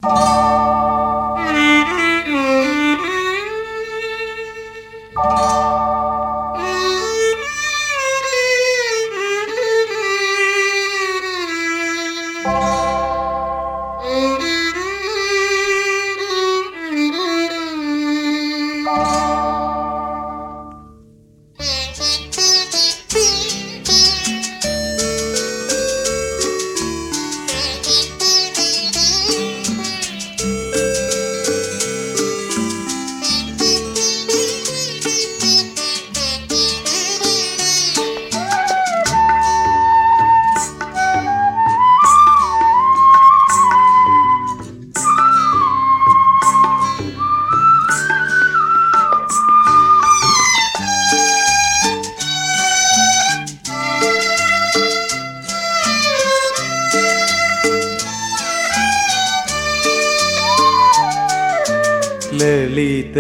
ലളിത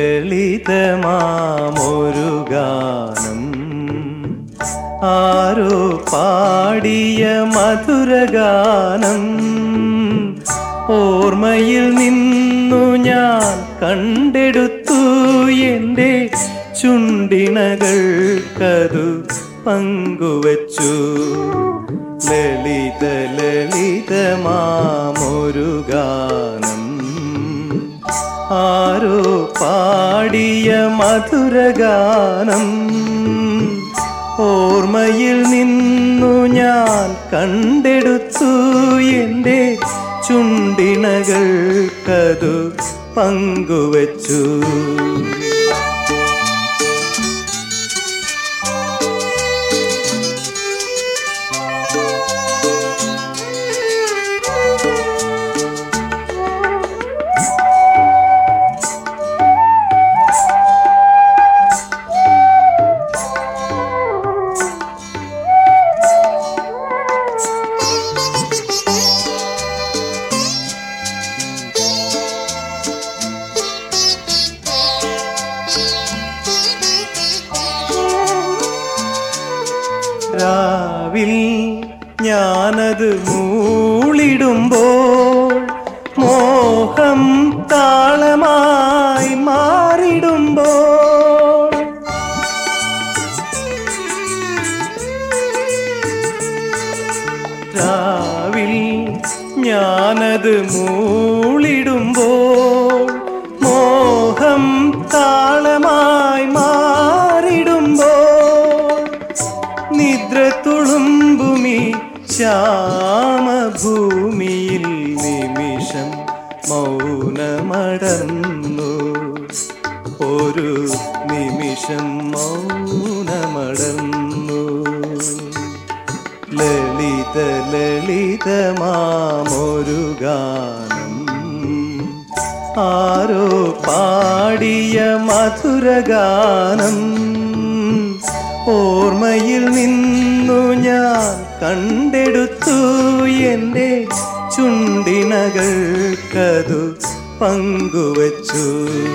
ലളിതമാമൊരു ഗാനം ആരോ പാടിയ മധുരഗാനം ഓർമ്മയിൽ നിന്നു ഞാൻ കണ്ടെടുത്തു എൻ്റെ ചുണ്ടിണകൾക്കതു പങ്കുവച്ചു ലളിത ലളിതമാമൊരു ഗാനം ആരോ പാടിയ മധുരഗാനം ഓർമ്മയിൽ നിന്നു ഞാൻ കണ്ടെടുത്തു എൻ്റെ ചുണ്ടിണകൾക്കതു പങ്കുവച്ചു രാവിൽ ഞാനത് മൂളിടുമ്പോൾ മോഹം താളമായി മാറിടുമ്പോൾ രാവിൽ ഞാനത് മൂളിടുമ്പോൾ മോഹം താളമായി മാറിടുമ്പോൾ നിദ്ര തുളുമ്പുമി ശ്യാമഭൂമിയിൽ നിമിഷം മൗനമടർന്നു ഒരു നിമിഷം മൗനമടർന്നു ലളിത ലളിതമാമൊരു ഗാനം ആരോ പാടിയ മധുരഗാനം ഓർമ്മയിൽ നിന്നു ഞാൻ കണ്ടെടുത്തു എൻ്റെ ചുണ്ടിനകൾക്കതു പങ്കുവച്ചു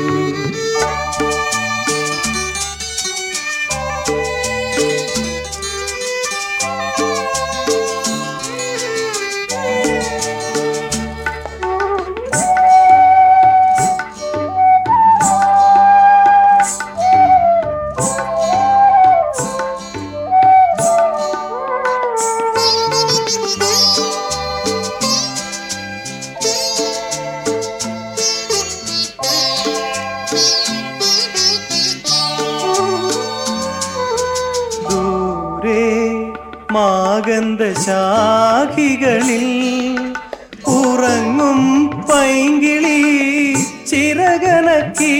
ദൂരെ മാഗന്ധ ശാഖികളിൽ ഉറങ്ങും പൈങ്കിളി ചിറകനക്കി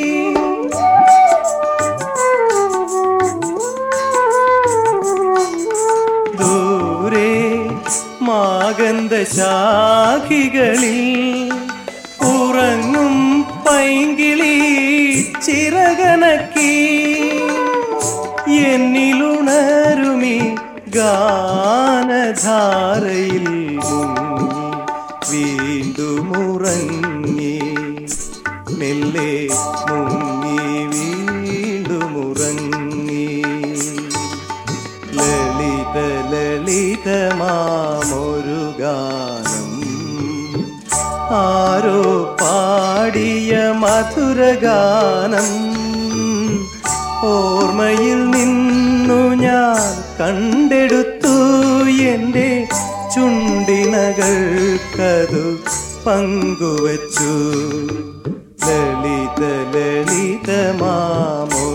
ദൂരെ മാഗന്ധ ശാഖികളിൽ ഉറങ്ങും പൈങ്കിളി ചിറകനക്കി എന്നിലുണരുമി ഗാനധാരയിൽ മുങ്ങി വീണ്ടുമുറങ്ങി മെല്ലെ മുങ്ങി വീണ്ടുമുറങ്ങി ലളിത ലളിതമാമൊരു ഗാനം ആരോ പാടിയ മധുരഗാനം ഓർമ്മയിൽ നിന്നു ഞാൻ കണ്ടെടുത്തു എൻ്റെ ചുണ്ടിനകൾക്കതു പങ്കുവച്ചു ലളിത ലളിതമാമോ